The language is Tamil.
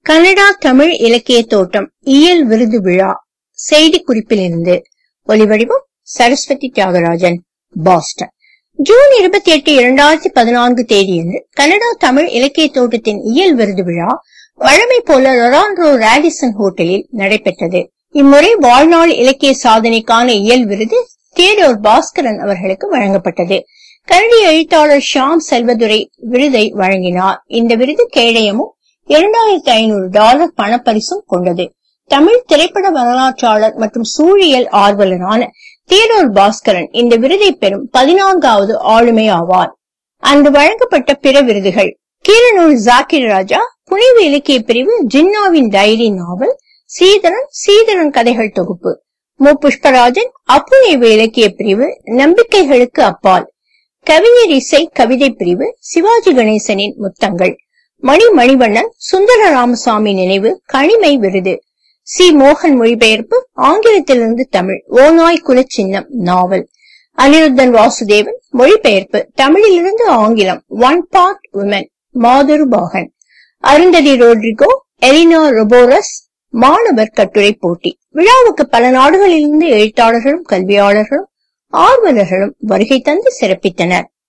கனடா தமிழ் இலக்கிய தோட்டம் இயல் விருது விழா செய்தி குறிப்பிலிருந்து ஒலிவடிவம் சரஸ்வதி தியாகராஜன் பாஸ்டன் ஜூன் இருபத்தி எட்டு இரண்டாயிரத்தி பதினான்கு தேதியன்று கனடா தமிழ் இலக்கிய தோட்டத்தின் இயல் விருது விழா வழமை போல ரொரான்ரோ ராடிசன் ஹோட்டலில் நடைபெற்றது இம்முறை வாழ்நாள் இலக்கிய சாதனைக்கான இயல் விருது தியடோர் பாஸ்கரன் அவர்களுக்கு வழங்கப்பட்டது கனடிய எழுத்தாளர் ஷாம் செல்வதுரை விருதை வழங்கினார் இந்த விருது கேடயமும் இரண்டாயிரத்தி ஐநூறு டாலர் பணப்பரிசும் கொண்டது தமிழ் திரைப்பட வரலாற்றாளர் மற்றும் சூழியல் ஆர்வலரான தியடோர் பாஸ்கரன் இந்த விருதை பெறும் பதினான்காவது ஆளுமை ஆவார் அன்று வழங்கப்பட்ட பிற விருதுகள் கீரனூர் ஜாக்கிர் ராஜா புனைவு இலக்கிய பிரிவு ஜின்னாவின் டைரி நாவல் சீதரன் சீதரன் கதைகள் தொகுப்பு மு புஷ்பராஜன் அப்புனைவு இலக்கிய பிரிவு நம்பிக்கைகளுக்கு அப்பால் கவிஞர் இசை கவிதை பிரிவு சிவாஜி கணேசனின் முத்தங்கள் மணி மணிவண்ணன் சுந்தர ராமசாமி நினைவு கனிமை விருது சி மோகன் மொழிபெயர்ப்பு ஆங்கிலத்திலிருந்து தமிழ் ஓநாய் குலச்சின்னம் நாவல் அனிருத்தன் வாசுதேவன் மொழிபெயர்ப்பு தமிழிலிருந்து ஆங்கிலம் one part woman Madhorubhagan Arundhati Rodrigo Elena ரொபோரஸ் மாணவர் கட்டுரை போட்டி விழாவுக்கு பல நாடுகளிலிருந்து எழுத்தாளர்களும் கல்வியாளர்களும் ஆர்வலர்களும் வருகை தந்து சிறப்பித்தனர்